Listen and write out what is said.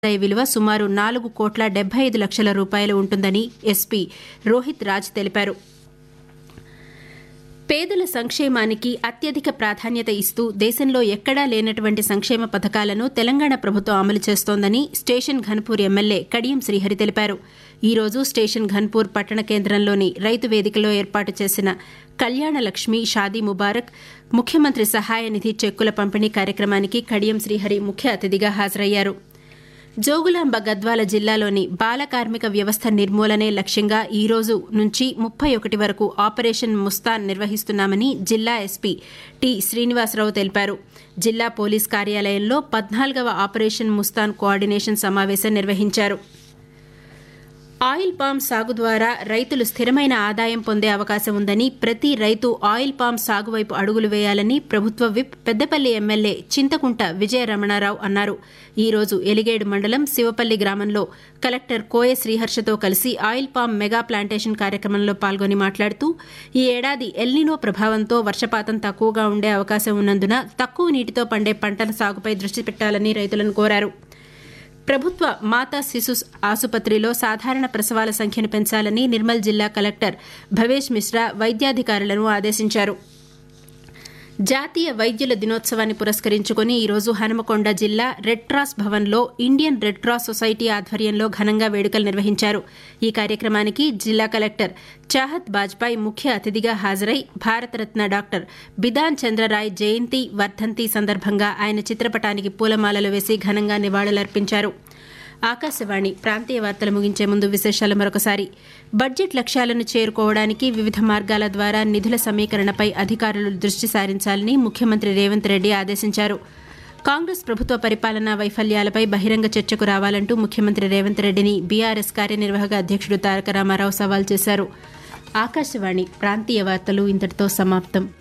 ఆదాయ విలువ సుమారు నాలుగు కోట్ల డెబ్బై ఐదు లక్షల రూపాయలు ఉంటుందని ఎస్పీ రోహిత్ రాజ్ తెలిపారు పేదల సంక్షేమానికి అత్యధిక ప్రాధాన్యత ఇస్తూ దేశంలో ఎక్కడా లేనటువంటి సంక్షేమ పథకాలను తెలంగాణ ప్రభుత్వం అమలు చేస్తోందని స్టేషన్ ఘన్పూర్ ఎమ్మెల్యే కడియం శ్రీహరి తెలిపారు ఈ రోజు స్టేషన్ ఘన్పూర్ పట్టణ కేంద్రంలోని రైతు వేదికలో ఏర్పాటు చేసిన కళ్యాణ లక్ష్మి షాదీ ముబారక్ ముఖ్యమంత్రి సహాయ నిధి చెక్కుల పంపిణీ కార్యక్రమానికి కడియం శ్రీహరి ముఖ్య అతిథిగా హాజరయ్యారు జోగులాంబ గద్వాల జిల్లాలోని బాల కార్మిక వ్యవస్థ నిర్మూలనే లక్ష్యంగా ఈ రోజు నుంచి ముప్పై ఒకటి వరకు ఆపరేషన్ ముస్తాన్ నిర్వహిస్తున్నామని జిల్లా ఎస్పీ టి శ్రీనివాసరావు తెలిపారు జిల్లా పోలీస్ కార్యాలయంలో పద్నాలుగవ ఆపరేషన్ ముస్తాన్ కోఆర్డినేషన్ సమావేశం నిర్వహించారు ఆయిల్ పామ్ సాగు ద్వారా రైతులు స్థిరమైన ఆదాయం పొందే అవకాశం ఉందని ప్రతి రైతు ఆయిల్ పామ్ సాగు వైపు అడుగులు వేయాలని ప్రభుత్వ విప్ పెద్దపల్లి ఎమ్మెల్యే చింతకుంట విజయ రమణారావు అన్నారు ఈ రోజు ఎలిగేడు మండలం శివపల్లి గ్రామంలో కలెక్టర్ కోయ శ్రీహర్షతో కలిసి ఆయిల్ పామ్ మెగా ప్లాంటేషన్ కార్యక్రమంలో పాల్గొని మాట్లాడుతూ ఈ ఏడాది ఎల్నినో ప్రభావంతో వర్షపాతం తక్కువగా ఉండే అవకాశం ఉన్నందున తక్కువ నీటితో పండే పంటల సాగుపై దృష్టి పెట్టాలని రైతులను కోరారు ప్రభుత్వ మాతా శిశు ఆసుపత్రిలో సాధారణ ప్రసవాల సంఖ్యను పెంచాలని నిర్మల్ జిల్లా కలెక్టర్ భవేష్ మిశ్రా వైద్యాధికారులను ఆదేశించారు జాతీయ వైద్యుల దినోత్సవాన్ని పురస్కరించుకుని ఈరోజు హనుమకొండ జిల్లా రెడ్ క్రాస్ భవన్లో ఇండియన్ రెడ్ క్రాస్ సొసైటీ ఆధ్వర్యంలో ఘనంగా వేడుకలు నిర్వహించారు ఈ కార్యక్రమానికి జిల్లా కలెక్టర్ చాహత్ బాజ్పాయ్ ముఖ్య అతిథిగా హాజరై భారతరత్న డాక్టర్ బిధాన్ చంద్రరాయ్ జయంతి వర్ధంతి సందర్భంగా ఆయన చిత్రపటానికి పూలమాలలు వేసి ఘనంగా నివాళులర్పించారు ఆకాశవాణి ప్రాంతీయ వార్తలు ముగించే ముందు విశేషాలు మరొకసారి బడ్జెట్ లక్ష్యాలను చేరుకోవడానికి వివిధ మార్గాల ద్వారా నిధుల సమీకరణపై అధికారులు దృష్టి సారించాలని ముఖ్యమంత్రి రేవంత్ రెడ్డి ఆదేశించారు కాంగ్రెస్ ప్రభుత్వ పరిపాలనా వైఫల్యాలపై బహిరంగ చర్చకు రావాలంటూ ముఖ్యమంత్రి రేవంత్ రెడ్డిని బీఆర్ఎస్ కార్యనిర్వాహక అధ్యక్షుడు తారక రామారావు సవాల్ చేశారు ఆకాశవాణి ప్రాంతీయ వార్తలు ఇంతటితో సమాప్తం